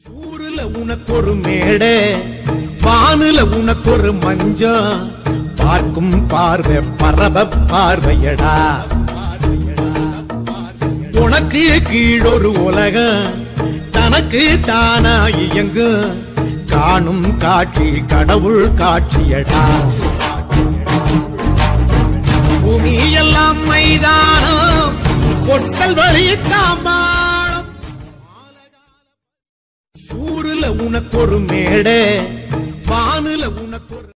ஊருல உனக்கு ஒரு மேடை வானுல உனக்கு ஒரு மஞ்சம் பார்க்கும் பார்வை பரப பார்வையடா உனக்கு கீழொரு உலகம் தனக்கு தானா இயங்கு காணும் காட்சி கடவுள் காட்சியடா பூமி எல்லாம் மைதானம் பொட்டல் வழி தாம்பாளம் ஊருல உனக்கு ஒரு மேடை வானுல உனக்கு ஒரு